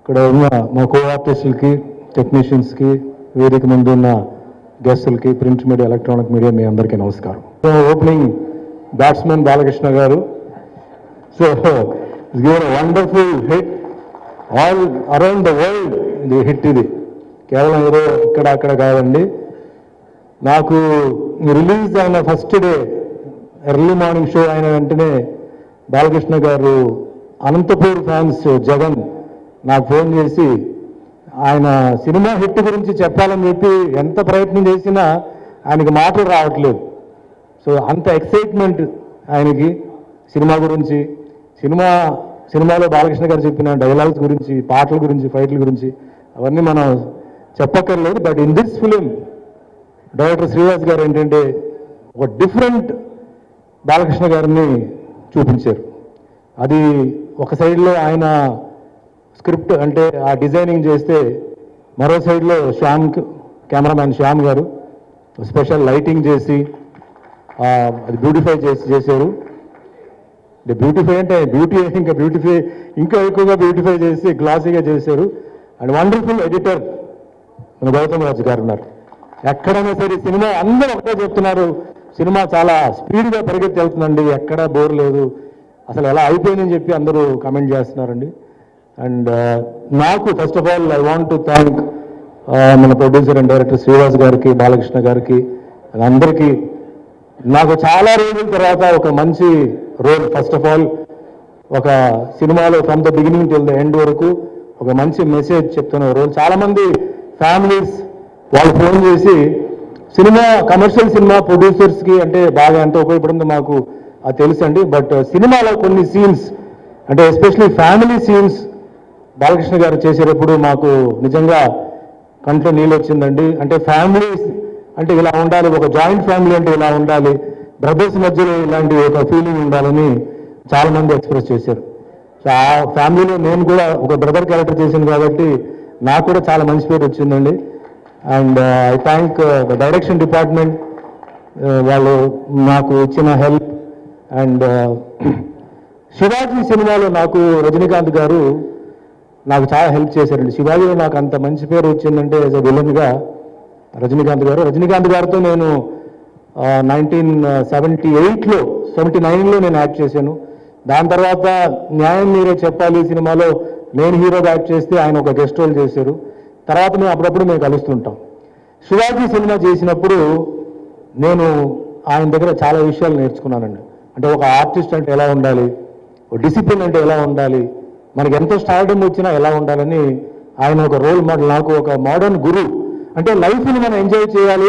ఇక్కడ ఉన్న మా కో ఆర్టిస్టులకి టెక్నీషియన్స్కి వేదిక ముందు ఉన్న గెస్టులకి ప్రింట్ మీడియా ఎలక్ట్రానిక్ మీడియా మీ అందరికీ నమస్కారం ఓపెనింగ్ బ్యాట్స్మెన్ బాలకృష్ణ గారు so giver wonderful hit all around the world ఇది హిట్ ఇది కేవలం ఏదో ఇక్కడ అక్కడ కాదండి నాకు రిలీజ్ అయిన first day early morning show అయిన వెంటనే బాలకృష్ణ గారు అనంతపూర్ ఫ్యాన్స్ జగన్ నాకు ఫోన్ చేసి ఆయన సినిమా హిట్ గురించి చెప్పాలని చెప్పి ఎంత ప్రయత్నం చేసినా ఆయనకి మాటలు రావట్లేదు సో అంత ఎక్సైట్మెంట్ ఆయనకి సినిమా గురించి సినిమా సినిమాలో బాలకృష్ణ గారు చెప్పిన డైలాగ్స్ గురించి పాటల గురించి ఫైట్ల గురించి అవన్నీ మనం చెప్పక్కర్లేదు but in this film director Srinivas గారు ఏంటంటే ఒక డిఫరెంట్ బాలకృష్ణ గారిని చూపించారు అది ఒక సైడ్లో ఆయన స్క్రిప్ట్ అంటే ఆ డిజైనింగ్ చేస్తే మరో సైడ్లో శ్యామ్ కెమెరామ్యాన్ శ్యామ్ గారు స్పెషల్ లైటింగ్ చేసి ఆ, అది బ్యూటిఫై చేసి చేశారు అంటే బ్యూటిఫై అంటే బ్యూటీ ఇంకా బ్యూటిఫై ఇంకా ఎక్కువగా బ్యూటిఫై చేసి గ్లాసీగా చేశారు అండ్ వండర్ఫుల్ ఎడిటర్ మన గౌతమ్ రాజు గారు ఉన్నారు ఎక్కడైనా సరే సినిమా అందరూ ఒకటే చెప్తున్నారు సినిమా చాలా స్పీడ్గా పరిగెత్తి వెళ్తుందండి ఎక్కడా బోర్ లేదు అసలు ఎలా అయిపోయిందని చెప్పి అందరూ కమెంట్ చేస్తున్నారండి అండ్ నాకు first of all I want to thank మన ప్రొడ్యూసర్ అండ్ డైరెక్టర్ శ్రీనివాస్ గారికి బాలకృష్ణ గారికి అందరికీ నాకు చాలా రోజుల తర్వాత ఒక మంచి రోల్ ఫస్ట్ ఆఫ్ ఆల్ ఒక సినిమాలో from the beginning till the end వరకు ఒక మంచి మెసేజ్ చెప్తున్న రోల్ చాలా మంది ఫ్యామిలీస్ వాళ్ళు ఫోన్ చేసి సినిమా కమర్షియల్ సినిమా ప్రొడ్యూసర్స్ కి అంటే బాగా ఎంత ఉపయోగపడిందో మాకు అది తెలుసండి బట్ సినిమాలో కొన్ని సీన్స్ అంటే ఎస్పెషలీ ఫ్యామిలీ సీన్స్ బాలకృష్ణ గారు చేసేటప్పుడు మాకు నిజంగా కంట్లో నీళ్ళు వచ్చిందండి అంటే ఫ్యామిలీ అంటే ఇలా ఉండాలి ఒక జాయింట్ ఫ్యామిలీ అంటే ఇలా ఉండాలి బ్రదర్స్ మధ్యలో ఇలాంటి ఒక ఫీలింగ్ ఉండాలని చాలా మంది ఎక్స్ప్రెస్ చేశారు సో ఆ ఫ్యామిలీలో నేను కూడా ఒక బ్రదర్ క్యారెక్టర్ చేశాను కాబట్టి నాకు కూడా చాలా మంచి పేరు వచ్చిందండి and I thank the direction department వాళ్ళు నాకు ఇచ్చిన హెల్ప్ అండ్ శివాజీ సినిమాలో నాకు రజనీకాంత్ గారు నాకు చాలా హెల్ప్ చేశారండి శివాజీలో నాకు అంత మంచి పేరు వచ్చిందంటే యాజ్ అ విలన్గా రజనీకాంత్ గారు రజనీకాంత్ గారితో నేను నైన్టీన్ సెవెంటీ ఎయిట్లో సెవెంటీ నైన్లో నేను యాక్ట్ చేశాను దాని తర్వాత న్యాయం మీరే చెప్పాలి ఈ సినిమాలో నేను హీరోగా యాక్ట్ చేస్తే ఆయన ఒక గెస్ట్ రోల్ చేశారు తర్వాత మేము అప్పుడప్పుడు మేము కలుస్తుంటాం శివాజీ సినిమా చేసినప్పుడు నేను ఆయన దగ్గర చాలా విషయాలు నేర్చుకున్నానండి అంటే ఒక ఆర్టిస్ట్ అంటే ఎలా ఉండాలి ఒక డిసిప్లిన్ అంటే ఎలా ఉండాలి మనకి ఎంత స్టార్డమ్ వచ్చినా ఎలా ఉండాలని ఆయన ఒక రోల్ మోడల్ నాకు ఒక మోడర్న్ గురు అంటే లైఫ్ని మనం ఎంజాయ్ చేయాలి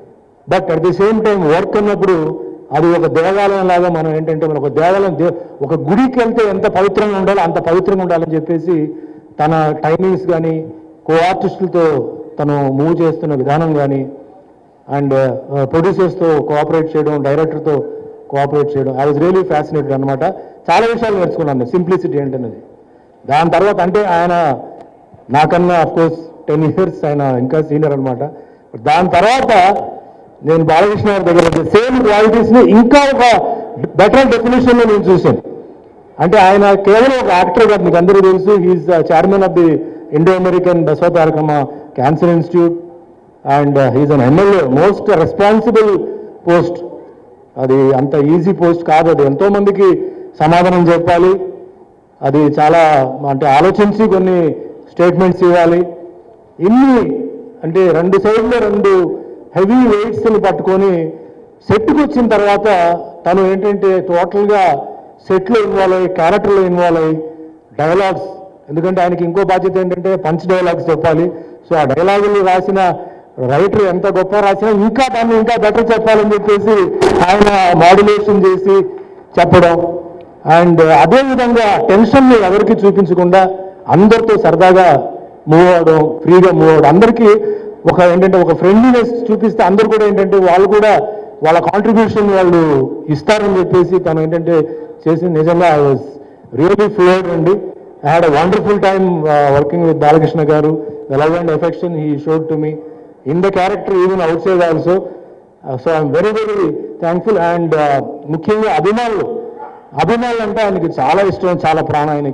but at the same time work అన్నప్పుడు అది ఒక దేవాలయం లాగా మనం ఏంటంటే మనం ఒక దేవాలయం దే- ఒక గుడికి వెళ్తే ఎంత పవిత్రంగా ఉండాలో అంత పవిత్రంగా ఉండాలని చెప్పేసి తన టైమింగ్స్ కానీ కో ఆర్టిస్టులతో తను మూవ్ చేస్తున్న విధానం కానీ అండ్ ప్రొడ్యూసర్స్తో కోఆపరేట్ చేయడం డైరెక్టర్తో కోఆపరేట్ చేయడం ఐ వాజ్ రియలీ ఫ్యాసినేటెడ్ అనమాట చాలా విషయాలు నేర్చుకున్నాను సింప్లిసిటీ ఏంటనేది దాని తర్వాత అంటే ఆయన నాకన్నా అఫ్ కోర్స్ టెన్ ఇయర్స్ ఆయన ఇంకా సీనియర్ అనమాట దాని తర్వాత నేను బాలకృష్ణ గారి దగ్గర సేమ్ క్వాలిటీస్ని ఇంకా ఒక బెటర్ డెఫినేషన్లో నేను చూశాను అంటే ఆయన కేవలం ఒక యాక్టర్ కాదు మీకు అందరూ తెలుసు he's chairman of the Indo American Basavatarakamma cancer institute and he's an MLA most responsible post అది అంత ఈజీ పోస్ట్ కాదు అది ఎంతో మందికి సమాధానం చెప్పాలి అది చాలా అంటే ఆలోచించి కొన్ని స్టేట్మెంట్స్ ఇవ్వాలి ఇన్ని అంటే రెండు సైడ్లో రెండు హెవీ వెయిట్స్ని పట్టుకొని సెట్కి వచ్చిన తర్వాత తను ఏంటంటే టోటల్గా సెట్లో ఇన్వాల్వ్ అయ్యి క్యారెక్టర్లో ఇన్వాల్వ్ అయ్యి డైలాగ్స్ ఎందుకంటే ఆయనకి ఇంకో బాధ్యత ఏంటంటే పంచ్ డైలాగ్స్ చెప్పాలి సో ఆ డైలాగులు రాసిన రైటర్ ఎంత గొప్ప రాసినా ఇంకా దాన్ని ఇంకా బెటర్ చెప్పాలని చెప్పేసి ఆయన మాడ్యులేషన్ చేసి చెప్పడం అండ్ అదే విధంగా టెన్షన్ని ఎవరికి చూపించకుండా అందరితో సరదాగా మూవ్ అవడం ఫ్రీగా మూవ్ అవడం అందరికీ ఒక ఏంటంటే ఒక ఫ్రెండ్లీనెస్ చూపిస్తే అందరు కూడా ఏంటంటే వాళ్ళు కూడా వాళ్ళ కాంట్రిబ్యూషన్ వాళ్ళు ఇస్తారని చెప్పేసి తను ఏంటంటే చేసి నిజంగా ఐ వాజ్ రియలీ ఫ్లూయడ్ అండి I had a wonderful time working with Balakrishna garu the love and affection he showed to me in the character even outside also so I'm very very thankful and ముఖ్యంగా అభిమానులు అభిమానులు అంటే ఆయనకి చాలా ఇష్టం చాలా ప్రాణం ఆయనకి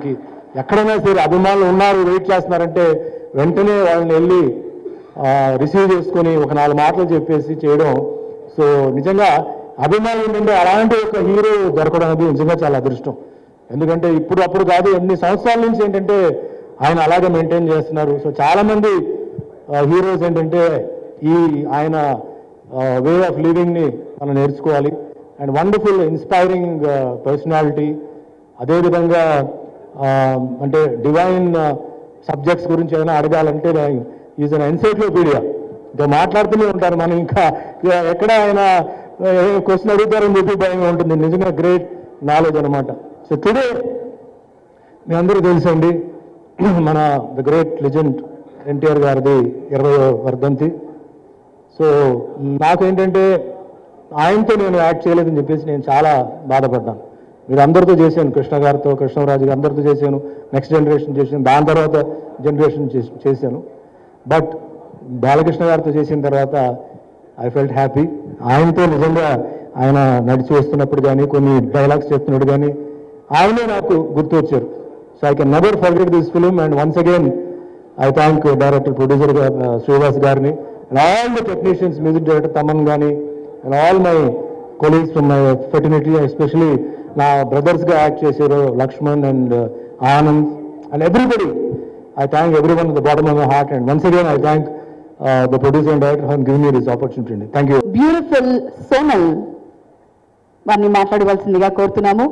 ఎక్కడైనా సరే అభిమానులు ఉన్నారు వెయిట్ చేస్తున్నారంటే వెంటనే వాళ్ళని వెళ్ళి రిసీవ్ చేసుకొని ఒక నాలుగు మాటలు చెప్పేసి చేయడం సో నిజంగా అభిమానులు ఏంటంటే అలాంటి ఒక హీరో దొరకడం అనేది నిజంగా చాలా అదృష్టం ఎందుకంటే ఇప్పుడు అప్పుడు కాదు ఎన్ని సంవత్సరాల నుంచి ఏంటంటే ఆయన అలాగే మెయింటైన్ చేస్తున్నారు సో చాలా మంది హీరోస్ ఏంటంటే ఈ ఆయన వే ఆఫ్ లివింగ్ని మనం నేర్చుకోవాలి అండ్ వండర్ఫుల్ ఇన్స్పైరింగ్ పర్సనాలిటీ అదేవిధంగా ఆ, అంటే డివైన్ సబ్జెక్ట్స్ గురించి ఏదైనా అడగాలంటే ఈజ్ అన్ ఎన్సైక్లోపీడియా ఇంకా మాట్లాడుతూనే ఉంటారు మనం ఇంకా ఎ- ఎక్కడ ఆయన క్వశ్చన్ అడుగుతారని చెప్పి భయం ఉంటుంది నిజంగా గ్రేట్ నాలెడ్జ్ అనమాట సో టుడే మీ అందరూ తెలుసండి మన ద గ్రేట్ లెజెండ్ ఎన్టీఆర్ గారిది ఇరవై వర్ధంతి సో నాకేంటంటే ఆయనతో నేను యాక్ట్ చేయలేదని చెప్పేసి నేను చాలా బాధపడ్డాను మీరు అందరితో చేశాను కృష్ణ గారితో కృష్ణరాజు గారు అందరితో చేశాను నెక్స్ట్ జనరేషన్ చేశాను దాని తర్వాత జనరేషన్ చేసి- చేశాను బట్ బాలకృష్ణ గారితో చేసిన తర్వాత ఐ ఫెల్ట్ హ్యాపీ ఆయనతో నిజంగా ఆయన నడిచి వస్తున్నప్పుడు కానీ కొన్ని డైలాగ్స్ చెప్తున్నప్పుడు కానీ ఆయనే నాకు గుర్తు వచ్చారు so I can never forget this film and once again I thank director producer Srivas గారిని and all the technicians music director Thaman కానీ and all my colleagues from my fraternity especially నా బ్రదర్స్గా యాక్ట్ చేశారు Lakshman and Anand and everybody I thank everyone the bottom of my heart and once again I thank the producer and director for giving me this opportunity అండి thank you beautiful Sonal వారిని మాట్లాడవలసిందిగా కోరుతున్నాము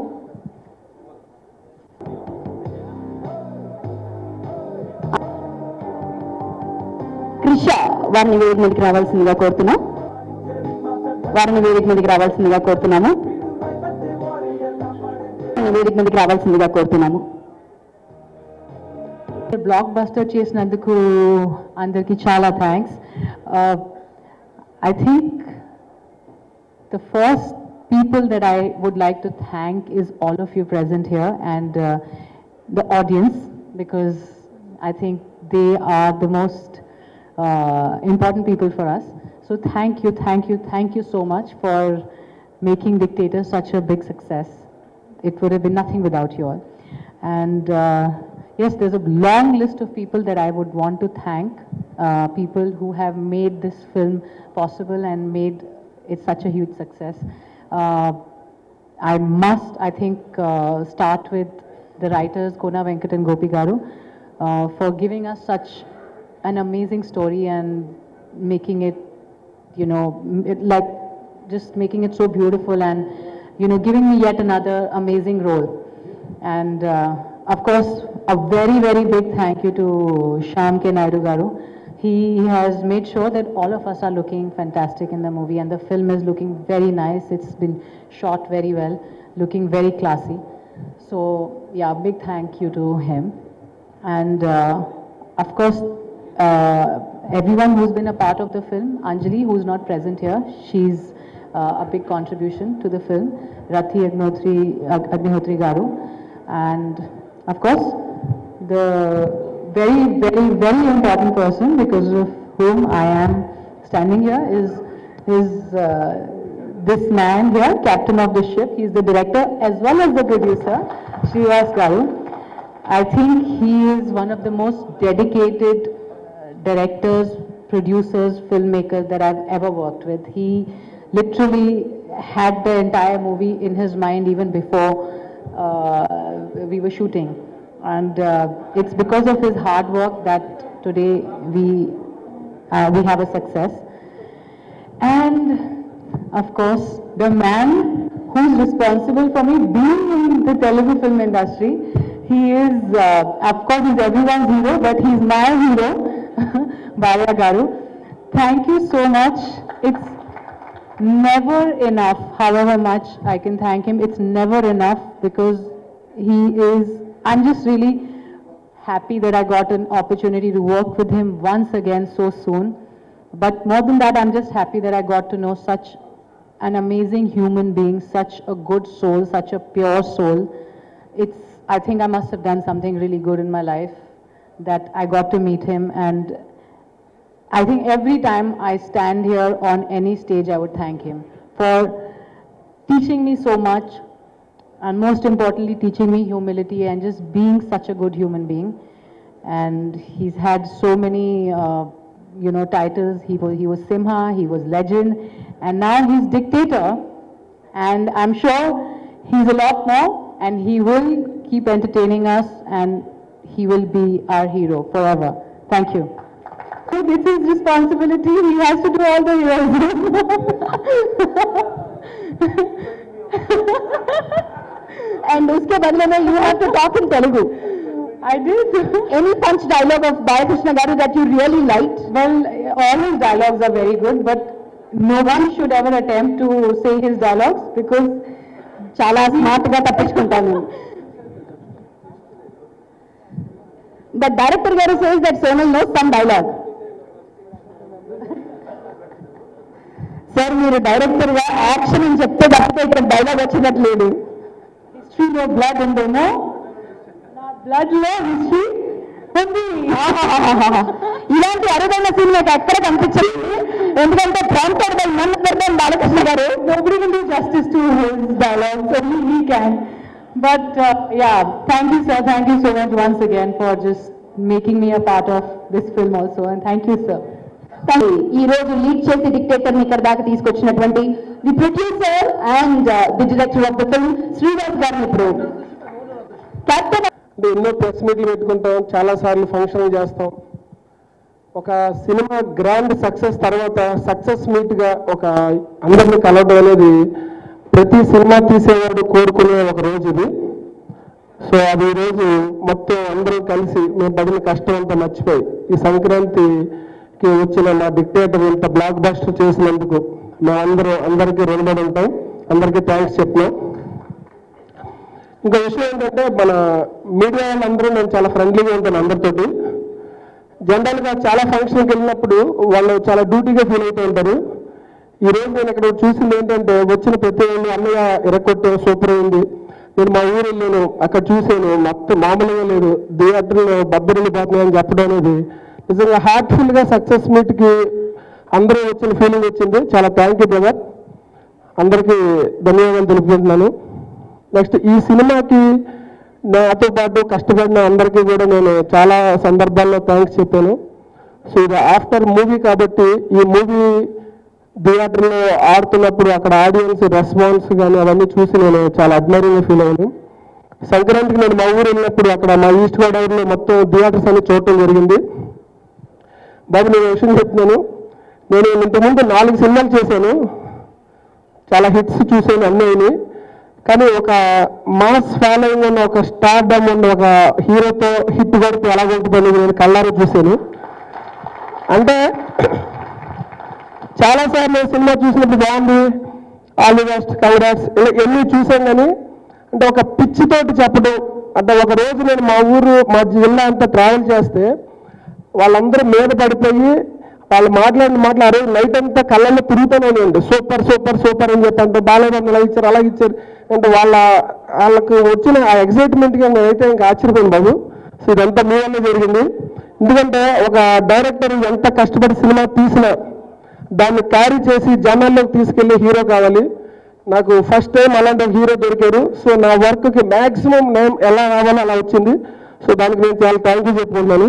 క్రిష వారిని వేదిక మీదకి రావాల్సిందిగా కోరుతున్నాం వారిని వేదిక మీదకి రావాల్సిందిగా కోరుతున్నాము వారిని వేదిక మీదకి రావాల్సిందిగా కోరుతున్నాము బ్లాక్ బస్టర్ చేసినందుకు అందరికీ చాలా thanks I think the first people that I would like to thank is all of you present here and uh, the audience because I think they are the most uh, important people for us. So thank you, thank you, thank you so much for making Dictator such a big success. It would have been nothing without you all. And uh, yes, there's a long list of people that I would want to thank, uh, people who have made this film possible and made it such a huge success. Uh, I must, I think, uh, start with the writers Kona Venkat and Gopi Garu uh, for giving us such an amazing story and making it, you know, m- it, like just making it so beautiful and, you know, giving me yet another amazing role. And uh, of course, a very, very big thank you to Sham K. Naidu Garu. He has made sure that all of us are looking fantastic in the movie, and the film is looking very nice. It's been shot very well, looking very classy. So, yeah, big thank you to him. And uh, of course, uh, everyone who's been a part of the film, Anjali, who's not present here, she's uh, a big contribution to the film, Rathi Agnihotri, Ag- Agnihotri Garu. And of course, the very, very, very important person because of whom I am standing here is, is uh, this man here, captain of the ship. He's the director as well as the producer, Srivas Garu. I think he is one of the most dedicated uh, directors, producers, filmmakers that I've ever worked with. He literally had the entire movie in his mind even before uh, we were shooting. And uh, it's because of his hard work that today we, uh, we have a success. And of course, the man who's responsible for me being in the Telugu film industry, he is, uh, of course, he's everyone's hero, but he's my hero, Bala Garu. Thank you so much. It's never enough, however much I can thank him, it's never enough because he is, I'm just really happy that I got an opportunity to work with him once again so soon. But more than that, I'm just happy that I got to know such an amazing human being, such a good soul, such a pure soul. It's, I think I must have done something really good in my life that I got to meet him and I think every time I stand here on any stage, I would thank him for teaching me so much, and most importantly, teaching me humility and just being such a good human being. And he's had so many, uh, you know, titles. He was, he was Simha, he was legend, and now he's dictator. And I'm sure he's a lot more, and he will keep entertaining us, and he will be our hero forever. Thank you. So it's his responsibility. He has to do all the heroes. And उसके बदले में you have to talk in Telugu. I did. Any punch dialogue of Balakrishna Garu that you really liked? well, all his dialogues are very good, but no one should ever attempt to say his dialogues because చాలా smart గా తప్పించుకుంటాను but director garu says that Sonal know some dialogue sir మీరు director గా action అని చెప్తే తప్పితే ఇక్కడ dialogue వచ్చినట్టు లేదు history no blood in there, no? Not blood, no history. ఉంది. ఇలాంటి అరుదైన సీన్ నాకు ఎక్కడ కనిపించలేదు ఎందుకంటే prompted by none other Balakrishna garu Nobody can do justice to his dialogues, only he can. But uh, yeah, thank you, sir. Thank you so much once again for just making me a part of this film also. And thank you, sir. ఈ రోజు lead చేసి dictator ని ఇక్కడ దాకా తీసుకొచ్చినటువంటి the producer and the director of the film Srinivas గారిని ఇప్పుడు captain అంటే ఎన్నో ప్రెస్ మీట్లు పెట్టుకుంటాం చాలా సార్లు ఫంక్షన్లు చేస్తాం ఒక సినిమా గ్రాండ్ సక్సెస్ తర్వాత సక్సెస్ మీట్ గా ఒక అందరిని కలవడం అనేది ప్రతి సినిమా తీసేవాడు కోరుకునే ఒక రోజు ఇది సో అది ఈ రోజు మొత్తం అందరూ కలిసి మేము పడిన కష్టం అంతా మర్చిపోయి ఈ సంక్రాంతికి వచ్చిన మా డిక్టేటర్ ఇంత బ్లాక్ బస్టర్ చేసినందుకు మేమందరూ అందరికీ రుణపడి ఉంటాం అందరికీ థ్యాంక్స్ చెప్తున్నాం ఇంకో విషయం ఏంటంటే మన మీడియా వాళ్ళందరూ నేను చాలా ఫ్రెండ్లీగా ఉంటాను అందరితోటి జనరల్గా చాలా ఫంక్షన్కి వెళ్ళినప్పుడు వాళ్ళు చాలా డ్యూటీగా ఫీల్ అవుతూ ఉంటారు ఈ రోజు నేను ఇక్కడ చూసింది ఏంటంటే వచ్చిన ప్రతి ఒళ్ళు అన్నయ్య ఇరక్కొట్టే సూపర్ అయింది నేను మా ఊరు వెళ్ళాను అక్కడ చూశాను మొత్తం మామూలుగా లేదు థియేటర్లో బబ్బరిల్లి పోతున్నాయి అని చెప్పడం అనేది నిజంగా హార్ట్ఫుల్గా సక్సెస్ మీట్కి అందరూ వచ్చిన ఫీలింగ్ వచ్చింది చాలా థ్యాంక్ యూ బ్రదర్ అందరికీ ధన్యవాదాలు తెలుపుకుంటున్నాను నెక్స్ట్ ఈ సినిమాకి నాతో పాటు కష్టపడిన అందరికీ కూడా నేను చాలా సందర్భాల్లో థ్యాంక్స్ చెప్పాను సో ఇది ఆఫ్టర్ మూవీ కాబట్టి ఈ మూవీ థియేటర్లో ఆడుతున్నప్పుడు అక్కడ ఆడియన్స్ రెస్పాన్స్ కానీ అవన్నీ చూసి నేను చాలా అడ్మైరింగ్గా ఫీల్ అయ్యాను సంక్రాంతికి నేను మా ఊరు వెళ్ళినప్పుడు అక్కడ మా ఈస్ట్ గోదావరిలో మొత్తం థియేటర్స్ అన్ని చూడటం జరిగింది బాబు నేను ఒక విషయం చెప్తున్నాను నేను ఇంతకుముందు నాలుగు సినిమాలు చేశాను చాలా హిట్స్ చూసాను అన్నయ్యని కానీ ఒక మాస్ ఫాలోయింగ్ ఉన్న ఒక స్టార్ డమ్ ఉన్న ఒక హీరోతో హిట్ కొడితే ఎలా ఉంటుంది నేను కళ్ళారా చూశాను అంటే చాలాసార్లు సినిమా చూసినప్పుడు బాగుంది ఆల్ ది బెస్ట్ కంగ్రాట్స్ ఇలా ఎన్ని చూసాం కానీ అంటే ఒక పిచ్చితోటి చెప్పడం అంటే ఒక రోజు నేను మా ఊరు మా జిల్లా అంతా ట్రావెల్ చేస్తే వాళ్ళందరూ మీద పడిపోయి వాళ్ళు మాట్లాడిన మాటలు ఆ రోజు నైట్ అంతా కళ్ళల్లో తిరుగుతూనే ఉండి సూపర్ సూపర్ సూపర్ అని చెప్పి అంటే బాలయ్య అలా ఇచ్చారు అలా ఇచ్చారు అంటే వాళ్ళ వాళ్ళకు వచ్చిన ఆ ఎక్సైట్మెంట్గా నేనైతే ఇంకా ఆశ్చర్యపోయాను బాబు సో ఇదంతా మీ వల్లే జరిగింది ఎందుకంటే ఒక డైరెక్టర్ ఎంత కష్టపడి సినిమా తీసినా దాన్ని క్యారీ చేసి జనాల్లోకి తీసుకెళ్లే హీరో కావాలి నాకు ఫస్ట్ టైం అలాంటి ఒక హీరో దొరికారు సో నా వర్క్కి మ్యాక్సిమం నేమ్ ఎలా రావాలో అలా వచ్చింది సో దానికి నేను చాలా థ్యాంక్ యూ చెప్పుకుంటున్నాను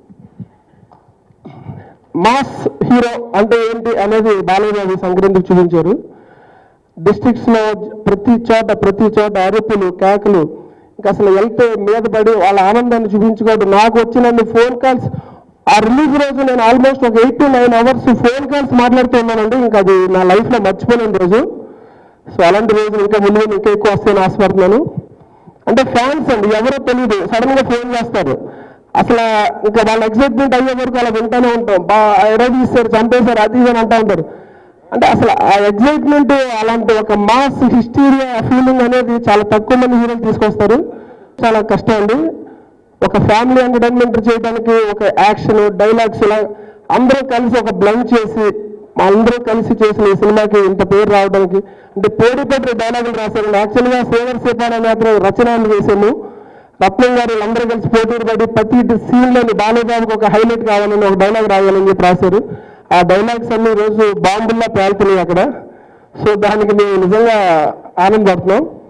మాస్ హీరో అంటే ఏంటి అనేది బాలయ్య బాబు సంక్రాంతికి చూపించారు డిస్ట్రిక్ట్స్ లో ప్రతి చోట ప్రతి చోట అరుపులు కేకలు ఇంకా అసలు వెళ్తే మీద పడి వాళ్ళ ఆనందాన్ని చూపించుకోవడం నాకు వచ్చినన్ని ఫోన్ కాల్స్ ఆ రిలీజ్ రోజు నేను ఆల్మోస్ట్ ఒక eight to nine hours phone calls మాట్లాడుతూ ఉన్నానండి ఇంకా అది నా లైఫ్ లో మర్చిపోలేని రోజు సో అలాంటి రోజులు ఇంకా ముందు ముందు ఇంకా ఎక్కువ వస్తాయని ఆశపడుతున్నాను అంటే ఫ్యాన్స్ అండి ఎవరో తెలియదు సడన్ గా ఫోన్ చేస్తారు అసలు ఇంకా వాళ్ళ ఎక్సైట్మెంట్ అయ్యే వరకు అలా వింటానే ఉంటాం బా ఎడో తీస్తారు చంపేశారు అది ఇది అని అంటూ ఉంటారు అంటే అసలు ఆ ఎగ్జైట్మెంట్ అలాంటి ఒక మాస్ హిస్టీరియా ఫీలింగ్ అనేది చాలా తక్కువ మంది హీరోలు తీసుకొస్తారు చాలా కష్టం అండి ఒక ఫ్యామిలీ ఎంటర్టైన్మెంట్ చేయడానికి ఒక యాక్షన్ డైలాగ్స్ ఇలా అందరూ కలిసి ఒక బ్లెండ్ చేసి మా అందరూ కలిసి చేసిన ఈ సినిమాకి ఇంత పేరు రావడానికి అంటే పోటీ పడి డైలాగులు రాశారు యాక్చువల్గా సేవర్ సేపాన్ అనే అతను రచనలు చేశాము రత్నం గారు వీళ్ళందరూ కలిసి పోటీ పడి ప్రతి సీన్లోని బాలయ్యబాబుకి ఒక హైలైట్ కావాలని ఒక డైలాగ్ రాయాలని చెప్పి రాశారు ఆ డైలాగ్స్ అన్ని ఈ రోజు బాంబుల్లా పేలుతున్నాయి అక్కడ సో దానికి మేము నిజంగా ఆనందపడుతున్నాం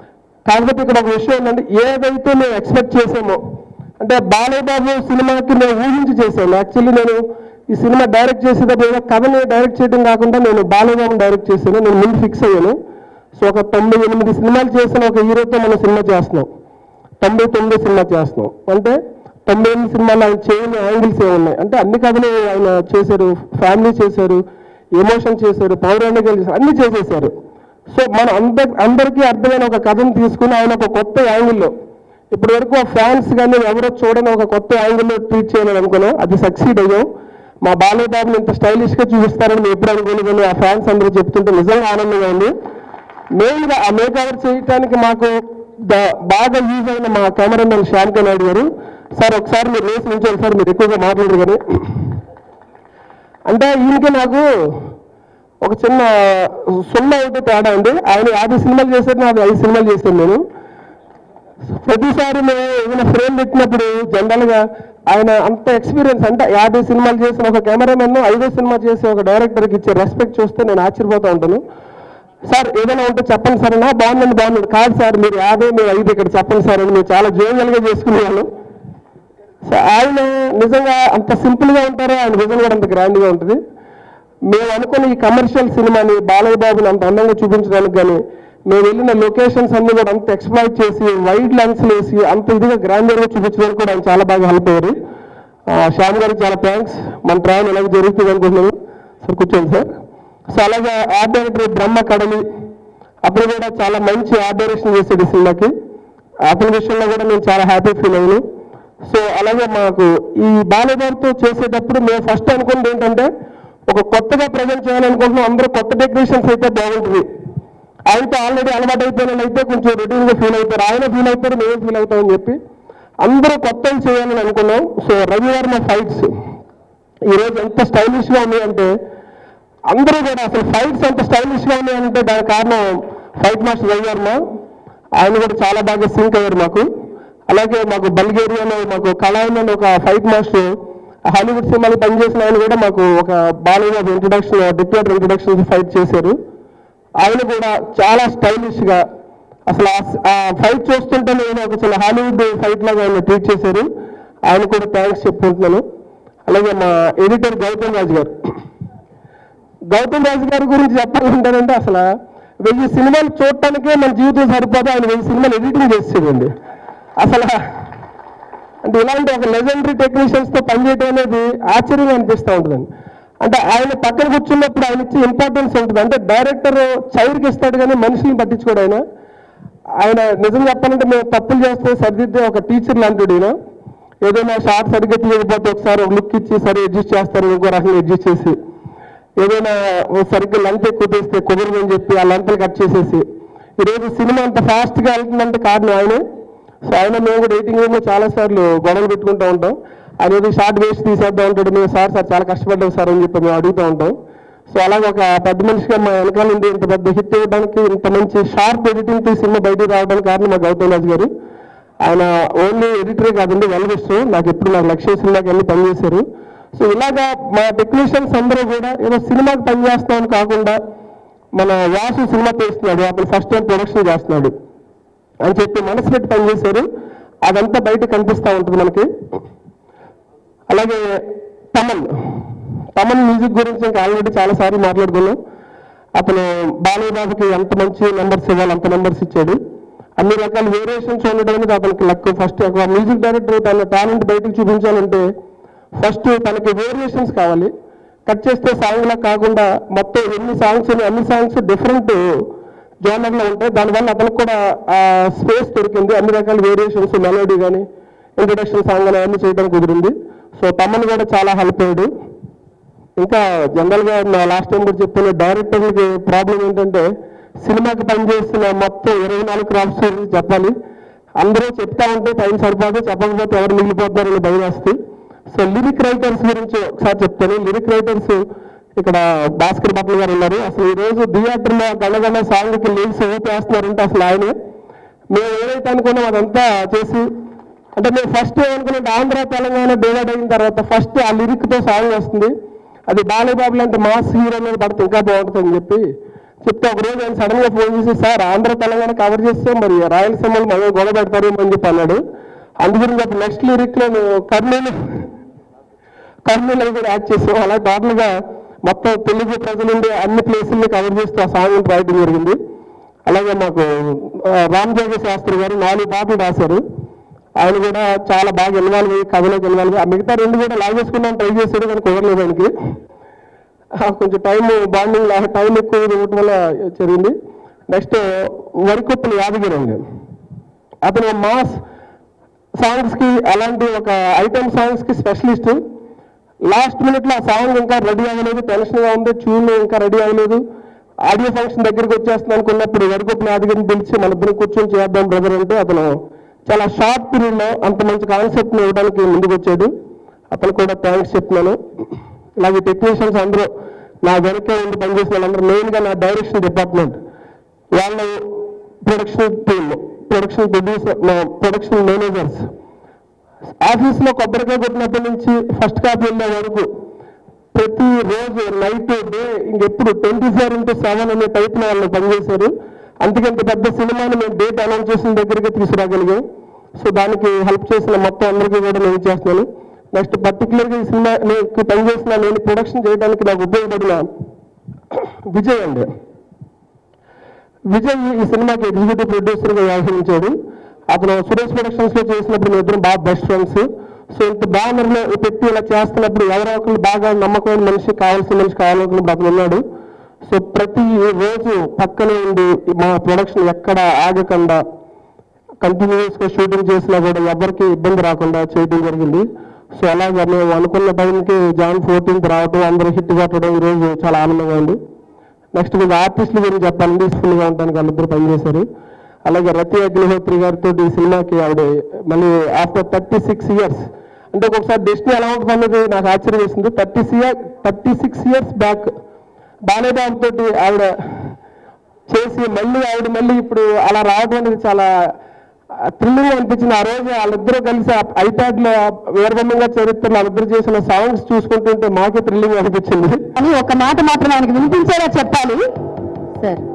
కాకపోతే ఇక్కడ ఒక విషయం ఏంటంటే ఏదైతే మేము ఎక్స్పెక్ట్ చేసామో అంటే బాలయ్య బాబు సినిమాకి నేను ఊహించి చేశాను యాక్చువల్లీ నేను ఈ సినిమా డైరెక్ట్ చేసేటప్పుడు ఏదో కథని డైరెక్ట్ చేయడం కాకుండా నేను బాలయ్య బాబుని డైరెక్ట్ చేశాను నేను ముందు ఫిక్స్ అయ్యాను సో ఒక తొంభై ఎనిమిది సినిమాలు చేసిన ఒక హీరోతో మనం సినిమా చేస్తున్నాం తొంభై తొమ్మిది సినిమా చేస్తున్నాం అంటే తొంభై ఎనిమిది సినిమాలు ఆయన చేయని యాంగిల్స్ ఏమున్నాయి అంటే అన్ని కథలు ఆయన చేశారు ఫ్యామిలీ చేశారు ఎమోషన్ చేశారు పౌరాణికాలు చేశారు అన్ని చేసేసారు సో మన అందరి అందరికీ అర్థమైన ఒక కథను తీసుకుని ఆయన ఒక కొత్త యాంగిల్లో ఇప్పటి వరకు ఆ ఫ్యాన్స్ కానీ ఎవరో చూడని ఒక కొత్త యాంగిల్లో ట్రీట్ చేయాలని అనుకున్నాం అది సక్సీడ్ అయ్యాం మా బాలయ్య బాబుని ఇంత స్టైలిష్ గా చూపిస్తారని మేము ఎప్పుడు అనుకోలేదు కానీ ఆ ఫ్యాన్స్ అందరూ చెప్తుంటే నిజంగా ఆనందంగా ఉంది మెయిన్గా ఆ మేక్ ఓవర్ చేయడానికి మాకు ద- బాగా యూజ్ అయిన మా కెమెరామెన్ శ్యామ్ కే నాయుడు గారు సార్ ఒకసారి మీరు రేసి నుంచోండి సార్ మీరు ఎక్కువగా మాట్లాడరు కానీ అంటే ఈయనకి నాకు ఒక చిన్న సున్నా ఒకటి తేడా అండి ఆయన యాభై సినిమాలు చేశారు నాకు ఐదు సినిమాలు చేశాను నేను ప్రతిసారి మేము ఏదైనా ఫ్రేమ్ పెట్టినప్పుడు జనరల్గా ఆయన అంత ఎక్స్పీరియన్స్ అంటే యాభై సినిమాలు చేసిన ఒక కెమెరామెన్ ఐదో సినిమా చేసే ఒక డైరెక్టర్కి ఇచ్చే రెస్పెక్ట్ చూస్తే నేను ఆశ్చర్యపోతూ ఉంటాను సార్ ఏదైనా ఉంటే చెప్పండి సార్ నా బాగుందండి బాగుందండి కాదు సార్ మీరు యాభై మీరు ఐదు ఇక్కడ చెప్పండి సార్ అని మేము చాలా జోవియల్గా చేసుకునేవాళ్ళం సో ఆయన నిజంగా అంత సింపుల్గా ఉంటారో ఆయన విజన్ కూడా అంత గ్రాండ్గా ఉంటుంది మేము అనుకున్న ఈ కమర్షియల్ సినిమాని బాలయ్య బాబుని అంత అందంగా చూపించడానికి కానీ మేము వెళ్ళిన లొకేషన్స్ అన్ని కూడా అంత ఎక్స్ప్లాయిట్ చేసి వైడ్ లెన్స్ వేసి అంత ఇదిగా గ్రాండర్గా చూపించడానికి కూడా ఆయన చాలా బాగా హెల్ప్ అయ్యారు ఆ, శ్యామ్ గారికి చాలా థ్యాంక్స్ మన ట్రావెల్ ఎలాగ జరుగుతుంది అనుకుంటున్నాను సార్ కూర్చోండి సార్ సో అలాగే ఆర్ట్ డైరెక్టర్ బ్రహ్మ కడలి అప్పుడు కూడా చాలా మంచి ఆర్ట్ డైరెక్షన్ చేసాడు ఈ సినిమాకి అతని విషయంలో కూడా నేను చాలా హ్యాపీ ఫీల్ అయ్యాను సో అలాగే మాకు ఈ బాలయ్యబాబుతో చేసేటప్పుడు మేము ఫస్ట్ అనుకున్నది ఏంటంటే ఒక కొత్తగా ప్రజెంట్ చేయాలనుకుంటున్నాం అందరూ కొత్త టెక్నీషియన్స్ అయితే బాగుంటుంది ఆయనతో ఆల్రెడీ అలవాటు అయిపోయిన అయితే కొంచెం రొటీన్ గా ఫీల్ అవుతారు ఆయన ఫీల్ అవుతారు మేము ఫీల్ అవుతామని చెప్పి అందరూ కొత్తవి చేయాలని అనుకున్నాం సో రవివర్మ ఫైట్స్ ఈరోజు ఎంత స్టైలిష్ గా ఉన్నాయంటే అందరూ కూడా అసలు ఫైట్స్ ఎంత స్టైలిష్ గా ఉన్నాయంటే దానికి కారణం ఫైట్ మాస్టర్ రవివర్మ ఆయన కూడా చాలా బాగా సింక్ అయ్యారు మాకు అలాగే మాకు బల్గేరియాలో మాకు కళాయిన్ అని ఒక ఫైట్ మాస్టర్ హాలీవుడ్ సినిమాలు పనిచేసిన ఆయన కూడా మాకు ఒక Balayya introduction Dictator introduction fight చేశారు ఆయన కూడా చాలా స్టైలిష్ గా అసలు ఆ- ఆ ఫైట్ చూస్తుంటే నేను ఒక చిన్న హాలీవుడ్ ఫైట్ లాగా ఆయన ట్రీట్ చేశారు ఆయన కూడా థ్యాంక్స్ చెప్పుకుంటున్నాను అలాగే మా ఎడిటర్ గౌతమ్ రాజు గారు గౌతమ్ రాజు గారి గురించి చెప్పాలంటేనంటే అసలు వెయ్యి సినిమాలు చూడటానికే మన జీవితం సరిపోతే ఆయన వెయ్యి సినిమాలు ఎడిటింగ్ చేసేదండి అసలు అంటే ఇలాంటి ఒక లెజెండరీ టెక్నీషియన్స్ తో పనిచేయడం అనేది ఆశ్చర్యంగా అనిపిస్తూ ఉంటుందండి అంటే ఆయన పక్కన కూర్చున్నప్పుడు ఆయన ఇచ్చే ఇంపార్టెన్స్ ఉంటుంది అంటే డైరెక్టర్ చైర్కి ఇస్తాడు కానీ మనుషుల్ని పట్టించుకోడు ఆయన ఆయన నిజం చెప్పాలంటే మేము తప్పులు చేస్తే సరిదిద్దే ఒక టీచర్ లాంటిడు ఈయన ఏదైనా షార్ట్ సరిగ్గా తీయకపోతే ఒకసారి ఒక లుక్ ఇచ్చి సరే అడ్జస్ట్ చేస్తారు ఇంకో రకంగా అడ్జస్ట్ చేసి ఏదైనా ఓ సరిగ్గా లెంత్ ఎక్కువ తీస్తే కుదరదని చెప్పి ఆ లెంతలు కట్ చేసేసి ఈరోజు సినిమా అంత ఫాస్ట్గా వెళ్తుందంటే కారణం ఆయనే సో ఆయన మేము కూడా ఎయిటింగ్ రూమ్లో చాలా సార్లు గొడవలు పెట్టుకుంటూ ఉంటాం ఆయన ఏదో షార్ట్ వేస్ట్ తీసేద్దాం ఉంటాడు మేము సార్ సార్ చాలా కష్టపడ్డాం సార్ అని చెప్పి మేము అడుగుతూ ఉంటాం సో అలాగే ఒక పెద్ద మనిషిగా మా వెనకాల నుండి ఇంత పెద్ద హిట్ ఇవ్వడానికి ఇంత మంచి షార్ప్ ఎడిటింగ్ తో సినిమా బయటికి రావడానికి కారణం మా గౌతమ్ రాజు గారు ఆయన ఓన్లీ ఎడిటరే కాదండి వెల్విస్తూ నాకు ఎప్పుడు నాకు లక్ష్య సినిమాకి వెళ్ళి పనిచేశారు సో ఇలాగా మా టెక్నీషియన్స్ అందరూ కూడా ఏదో సినిమాకి పనిచేస్తామని కాకుండా మన వాసు సినిమా తీస్తున్నాడు అతను ఫస్ట్ టైం ప్రొడక్షన్ చేస్తున్నాడు అని చెప్పి మనసు పెట్టి పనిచేశారు అదంతా బయట కనిపిస్తూ ఉంటుంది మనకి అలాగే తమన్ తమన్ మ్యూజిక్ గురించి ఇంకా ఆల్రెడీ చాలా సార్లు మాట్లాడుకున్నాం అతను బాలయ్య బాబుకి ఎంత మంచి నెంబర్స్ ఇవ్వాలి అంత నెంబర్స్ ఇచ్చాడు అన్ని రకాల వేరియేషన్స్ ఉండడం అనేది అతనికి లక్ ఫస్ట్ ఒక మ్యూజిక్ డైరెక్టర్ తన టాలెంట్ బయటకు చూపించాలంటే ఫస్ట్ తనకి వేరియేషన్స్ కావాలి కట్ చేస్తే సాంగ్ లా కాకుండా మొత్తం ఎన్ని సాంగ్స్ అన్ని సాంగ్స్ డిఫరెంట్ జోనర్ లో ఉంటాయి దానివల్ల అతనికి కూడా ఆ స్పేస్ దొరికింది అన్ని రకాల వేరియేషన్స్ మెలోడీ కానీ ఇంట్రొడక్షన్ సాంగ్ అని అన్ని చేయడం కుదిరింది సో తమ్మని కూడా చాలా హెల్ప్ అయ్యాడు ఇంకా జనరల్ గా నా లాస్ట్ టైం కూడా చెప్పిన డైరెక్టర్లకి ప్రాబ్లం ఏంటంటే సినిమాకి పనిచేసిన మొత్తం ఇరవై నాలుగు క్రాఫ్ట్స్ గురించి చెప్పాలి అందరూ చెప్తా ఉంటే టైం సరిపోదు చెప్పకపోతే ఎవరు మిగిలిపోతారని భయం వేస్తుంది సో లిరిక్ రైటర్స్ గురించి ఒకసారి చెప్తాను లిరిక్ రైటర్స్ ఇక్కడ భాస్కర్ భట్ల గారు ఉన్నారు అసలు ఈ రోజు థియేటర్ లో గణగణ సాంగ్ కి లిరిక్స్ వేస్తున్నారంటే అసలు ఆయనే మేము ఏదైతే అనుకున్నాం అదంతా చేసి అంటే మేము ఫస్ట్ ఏమనుకున్నాం ఆంధ్ర తెలంగాణ డివైడ్ అయిన తర్వాత ఫస్ట్ ఆ లిరిక్ తో సాంగ్ వస్తుంది అది బాలయ్య బాబు లాంటి మాస్ హీరో మీద పడితే ఇంకా బాగుంటుంది అని చెప్పి చెప్తే ఒక రోజు ఆయన సడన్ గా ఫోన్ చేసి సార్ ఆంధ్ర తెలంగాణ కవర్ చేస్తే మరి రాయలసీమలు మళ్ళీ గొడవ పెడతారేమో అని చెప్పి అన్నాడు అందుకని చెప్పి నెక్స్ట్ లిరిక్ నేను కర్నూలు కర్నూలు కూడా యాడ్ చేసాం అలా టోటల్ గా మొత్తం తెలుగు ప్రజలుండి అన్ని ప్లేసుల్ని కవర్ చేస్తూ ఆ సాంగ్ రాయడం జరిగింది అలాగే మాకు ఆ, రామ్ జోగి శాస్త్రి గారు నాలుగు పాటలు రాశారు ఆయన కూడా చాలా బాగా ఇన్వాల్వ్ అయ్యి కథలోకి ఇన్వాల్వ్ అయ్యి ఆ మిగతా రెండు కూడా లాగేసుకుందాం ట్రై చేశాడు కానీ కుదరలేదు ఆయనకి ఆ, కొంచెం టైం బాండింగ్ టైం ఎక్కువ ఇవ్వటం వల్ల జరిగింది నెక్స్ట్ వరికొప్పులు యాదగిరి అండి అతను మాస్ సాంగ్స్ కి అలాంటి ఒక ఐటమ్ సాంగ్స్ కి స్పెషలిస్ట్ లాస్ట్ మినిట్ లో ఆ సాంగ్ ఇంకా రెడీ అవ్వలేదు టెన్షన్ గా ఉంది ట్యూన్ ఇంకా రెడీ అవ్వలేదు ఆడియో ఫంక్షన్ దగ్గరికి వచ్చేస్తుంది అనుకున్నప్పుడు వరికొప్పులు యాదగిరిని పిలిచి మన ఇద్దరు కూర్చొని చేద్దాం బ్రదర్ అంటే అతను చాలా షార్ట్ పీరియడ్ లో అంత మంచి కాన్సెప్ట్ ని ఇవ్వడానికి ముందుకు వచ్చాడు అతను కూడా థ్యాంక్స్ చెప్తున్నాను ఇలాగే టెక్నీషియన్స్ అందరూ నా వెనకే ఉండి పనిచేసిన వాళ్ళందరూ మెయిన్ గా నా డైరెక్షన్ డిపార్ట్మెంట్ వాళ్ళ production team production producer production managers office లో కొబ్బరికాయ కొట్టినప్పటి నుంచి ఫస్ట్ కాపీ వెళ్ళే వరకు ప్రతి రోజు నైట్ డే ఇంకెప్పుడు ట్వంటీ ఫోర్ ఇంటూ సెవెన్ అనే టైప్ లో వాళ్ళు పనిచేశారు అందుకే ఇంత పెద్ద సినిమాని మేము డేట్ అనౌన్స్ చేసిన దగ్గరికి తీసుకురాగలిగాం సో దానికి హెల్ప్ చేసిన మొత్తం అందరికీ కూడా నేను చేస్తున్నాను నెక్స్ట్ పర్టికులర్గా ఈ సినిమా నేను పనిచేసిన నేను ప్రొడక్షన్ చేయడానికి నాకు ఉపయోగపడిన విజయ్ అండి విజయ్ ఈ సినిమాకి ఎగ్జిక్యూటివ్ ప్రొడ్యూసర్ గా వ్యవహరించాడు అతను సురేష్ ప్రొడక్షన్స్ లో చేసినప్పుడు మేము ఇద్దరం బాగా బెస్ట్ ఫ్రెండ్స్ సో ఇంత బ్యానర్ లో పెట్టి ఇలా చేస్తున్నప్పుడు ఎవరో ఒకరు బాగా నమ్మకమైన మనిషి కావాల్సిన మనిషి కావాలనుకున్నప్పుడు అతను ఉన్నాడు సో ప్రతి రోజు పక్కనే ఉండి మా ప్రొడక్షన్ ఎక్కడ ఆగకుండా కంటిన్యూస్ గా షూటింగ్ చేసినా కూడా ఎవరికి ఇబ్బంది రాకుండా చేయడం జరిగింది సో అలాగే మేము అనుకున్న టైంకి జాన్ ఫోర్టీన్త్ రావటం అందరూ హిట్ కొట్టడం ఈ రోజు చాలా ఆనందంగా ఉంది నెక్స్ట్ కొంచెం ఆర్టిస్టుల గురించి చెప్పాలి పీస్ఫుల్ గా ఉండడానికి వాళ్ళిద్దరు పనిచేశారు అలాగే రతి అగ్నిహోత్రి గారితో ఈ సినిమాకి ఆవిడ మళ్ళీ ఆఫ్టర్ థర్టీ సిక్స్ ఇయర్స్ అంటే ఒక్కొక్కసారి డెస్టినీ ఎలా ఉంటుంది అనేది నాకు ఆశ్చర్యం వేసింది thirty year thirty six years back Balebabu తోటి ఆవిడ చేసి మళ్ళీ ఆవిడ మళ్ళీ ఇప్పుడు అలా రావడం అనేది చాలా థ్రిల్లింగ్ అనిపించింది ఆ రోజు వాళ్ళిద్దరూ కలిసి ఐప్యాడ్ లో వీరబొమ్మంగా చరిత్ర వాళ్ళిద్దరు చేసిన సాంగ్స్ చూసుకుంటుంటే మాకే థ్రిల్లింగ్ అనిపించింది అని ఒక మాట మాత్రం ఆయనకి వినిపించేలా చెప్పాలి సార్